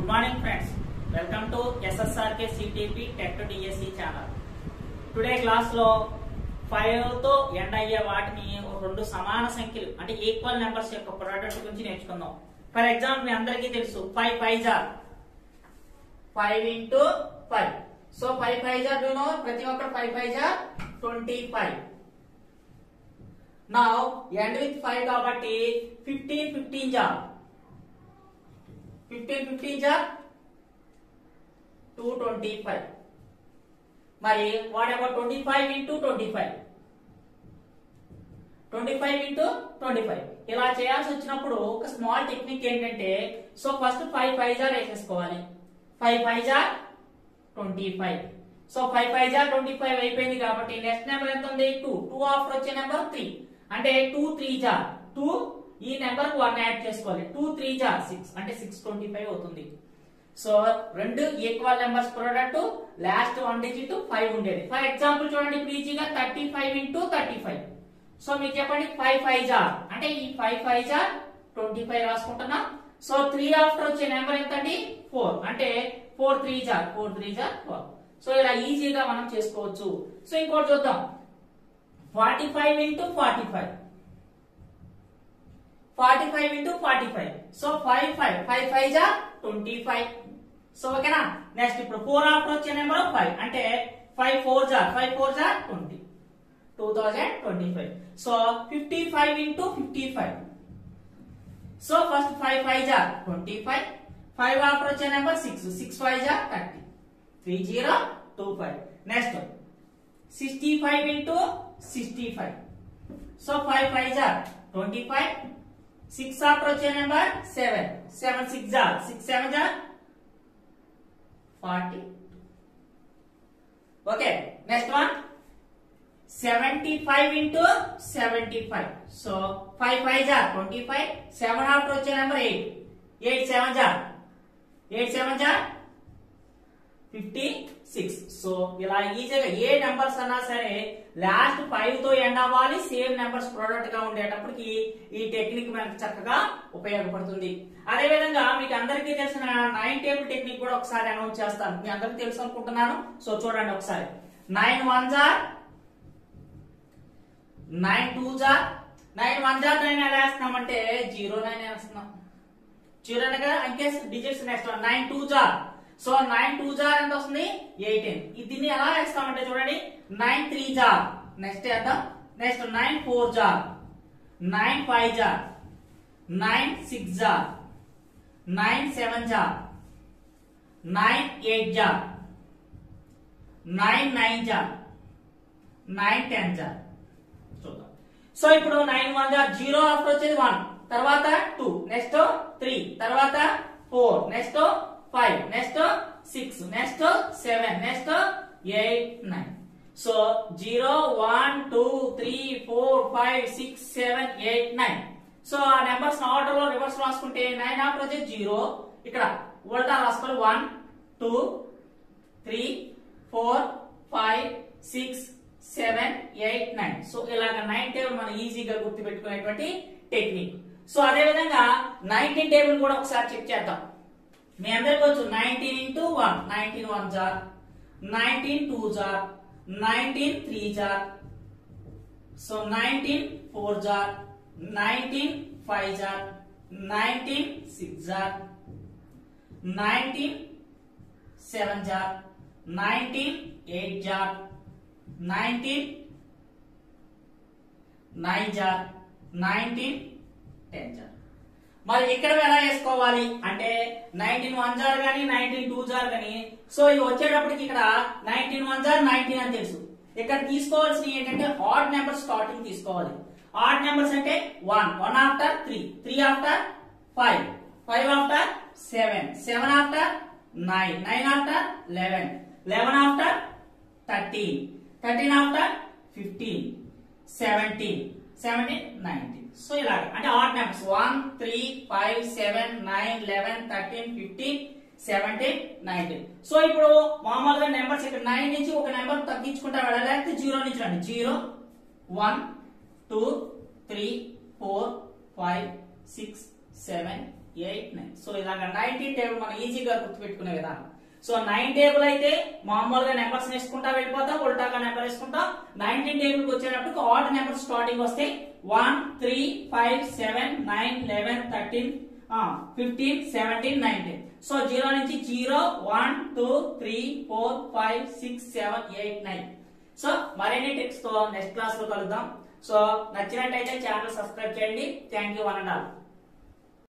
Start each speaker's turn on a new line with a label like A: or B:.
A: good morning friends welcome to SSRK CTP tech DSC channel today class లో five తో end అయ్యే వాటిని ఒక రెండు సమాన సంఖ్యలు అంటే ఈక్వల్ నెంబర్స్ యొక్క ప్రోడక్ట్ గురించి నేర్చుకుందాం ఫర్ ఎగ్జాంపుల్ మీ అందరికీ తెలుసు ఫైవ్ ఫైవ్ జార్ five into five so five five జార్ డూ నో ప్రతి ఒక్కరు ఫైవ్ ఫైవ్ జార్ ట్వంటీ ఫైవ్ నా ఎండ్ విత్ ఫైవ్ కాబట్టి ఫిఫ్టీన్ ఫిఫ్టీన్ జార్ ఫిఫ్టీన్ ఫిఫ్టీన్ జార్ టూ ట్వంటీ ఫైవ్ మరి what about twenty five into twenty five twenty five into twenty five ఇలా చేయాల్సి వచ్చినప్పుడు ఒక స్మాల్ టెక్నిక్ ఏంటంటే సో ఫస్ట్ ఫైవ్ ఫైవ్ జార్ వేసేసుకోవాలి ఫైవ్ ఫైవ్ జార్ twenty five so five five జార్ ట్వంటీ ఫైవ్ అయిపోయింది కాబట్టి నెక్స్ట్ నెంబర్ ఎంత ఉంది టూ టూ ఆఫ్టర్ వచ్చే నెంబర్ త్రీ అంటే టూ త్రీ జార్ టూ ఈ నెంబర్ వన్ యాడ్ చేసుకోవాలి టూ త్రీ జార్ సిక్స్ అంటే సిక్స్ ట్వంటీ ఫైవ్ అవుతుంది సో రెండు equal numbers product last one digit five ఉండేది ఫర్ ఎగ్జాంపుల్ చూడండి ఇప్పుడు ఈజీగా thirty five into thirty five so మీకు చెప్పండి ఫైవ్ ఫైవ్ జార్ అంటే ఈ ఫైవ్ ఫైవ్ జార్ ట్వంటీ ఫైవ్ రాసుకుంటున్నా సో త్రీ ఆఫ్టర్ వచ్చే నెంబర్ ఎంతండి ఫోర్ అంటే ఫోర్ త్రీ జార్ ఫోర్ త్రీ జార్ ఫోర్ సో ఇలా ఈజీగా మనం చేసుకోవచ్చు సో ఇంకోటి చూద్దాం forty five into forty five forty five into forty five so five five five five జా ట్వంటీ ఫైవ్ సో ఓకేనా నెక్స్ట్ ఇప్పుడు ఫోర్ ఆఫ్టర్ వచ్చే నెంబర్ ఫైవ్ అంటే ఫైవ్ ఫోర్ జా ఫైవ్ ఫోర్ జా twenty two thousand twenty five so fifty five into fifty five so first five five జా twenty five five after వచ్చే number six six five జా thirty three zero two five next sixty five into sixty five so five five జా twenty five six after వచ్చే number seven seven six జా six seven జా forty okay next one seventy five into seventy five so five five జా twenty five seven after వచ్చే number eight eight seven జా eight seven జా fifty six so ఇలా ఈజీగా ఏ numbers అన్నా సరే లాస్ట్ ఫైవ్ తో ఎండ్ అవ్వాలి సేమ్ నెంబర్స్ ప్రోడక్ట్ గా ఉండేటప్పటికి ఈ టెక్నిక్ మనకు చక్కగా ఉపయోగపడుతుంది అదే విధంగా మీకు అందరికీ తెలిసిన నైన్ టేబుల్ టెక్నిక్ కూడా ఒకసారి అనౌన్స్ చేస్తాను మీ అందరికీ తెలుసు అనుకుంటున్నాను సో చూడండి ఒకసారి నైన్ వన్ జార్ నైన్ టూ జార్ నైన్ వన్ జార్ నైన్ ఎలా వేస్తున్నామంటే జీరో నైన్ వేస్తున్నాం జీరో కదా అంకేస్ digits next one nine two జార్ సో నైన్ టూ జార్ ఎంత వస్తుంది ఎయిటీన్ దీన్ని ఎలా వేస్తామంటే చూడండి నైన్ త్రీ జార్ నెక్స్ట్ వేద్దాం నెక్స్ట్ నైన్ ఫోర్ జార్ నైన్ ఫైవ్ జార్ నైన్ సిక్స్ జార్ నైన్ సెవెన్ జార్ నైన్ ఎయిట్ జార్ నైన్ నైన్ జార్ నైన్ టెన్ జార్ చూద్దాం సో ఇప్పుడు నైన్ వన్ జార్ జీరో ఆఫ్టర్ వచ్చేది వన్ తర్వాత టూ నెక్స్ట్ త్రీ తర్వాత four next five next six next seven next eight nine so zero one two three four five six seven eight nine so ఆ numbers order లో reverse రాసుకుంటే nine after వచ్చే zero ఇక్కడ ఉల్టా రాసుకోవాలి one two three four five six seven eight nine so ఇలాగ nine table మనం ఈజీగా గుర్తుపెట్టుకునేటువంటి టెక్నిక్ సో అదే విధంగా నైన్టీన్ టేబుల్ కూడా ఒకసారి చెక్ చేద్దాం మీ అందరికి వచ్చు nineteen into one nineteen one జార్ నైన్టీన్ టూ జార్ నైన్టీన్ త్రీ జార్ సో నైన్టీన్ ఫోర్ జార్ నైన్టీన్ ఫైవ్ జార్ నైన్టీన్ సిక్స్ జార్ నైన్టీన్ సెవెన్ జార్ నైన్టీన్ ఎయిట్ జార్ నైన్టీన్ నైన్ జార్ నైన్టీన్ టెన్ జార్ మరి ఇక్కడ ఎలా వేసుకోవాలి అంటే నైన్టీన్ వన్ జార్ గానీ నైన్టీన్ టూ జార్ గానీ సో ఇది వచ్చేటప్పటికి ఇక్కడ నైన్టీన్ వన్ జార్ నైన్టీన్ అని తెలుసు ఇక్కడ తీసుకోవాల్సిన ఏంటంటే ఆడ్ నెంబర్ స్టార్టింగ్ తీసుకోవాలి ఆడ్ నెంబర్స్ అంటే one one after three three after five five after seven seven after nine nine after eleven eleven after thirteen thirteen after fifteen seventeen seventeen nineteen so ఇలాగ అంటే odd numbers one three five seven nine eleven thirteen fifteen seventeen nineteen so ఇప్పుడు మామూలుగా numbers ఇక్కడ nine నుంచి ఒక number తగ్గించుకుంటా వెళ్ళాలి లేకపోతే zero నుంచి రండి zero one two three four five six seven eight nine so ఇలాగ నైన్టీన్ టేబుల్ మనం ఈజీగా గుర్తుపెట్టుకునే విధానం సో నైన్ టేబుల్ అయితే మామూలుగా నెంబర్స్ వేసుకుంటా వెళ్ళిపోతాం ఉల్టాగా నెంబర్ వేసుకుంటాం నైన్టీన్ టేబుల్ కి వచ్చేటప్పుడు ఆడ్ నెంబర్ స్టార్టింగ్ వస్తాయి one three five seven nine eleven thirteen fifteen seventeen nineteen so zero నుంచి zero one two three four five six seven eight nine so మరిన్ని ట్రిక్స్ తో నెక్స్ట్ క్లాస్ లో కలుద్దాం సో నచ్చినట్టయితే ఛానల్ సబ్స్క్రైబ్ చేయండి thank you one and all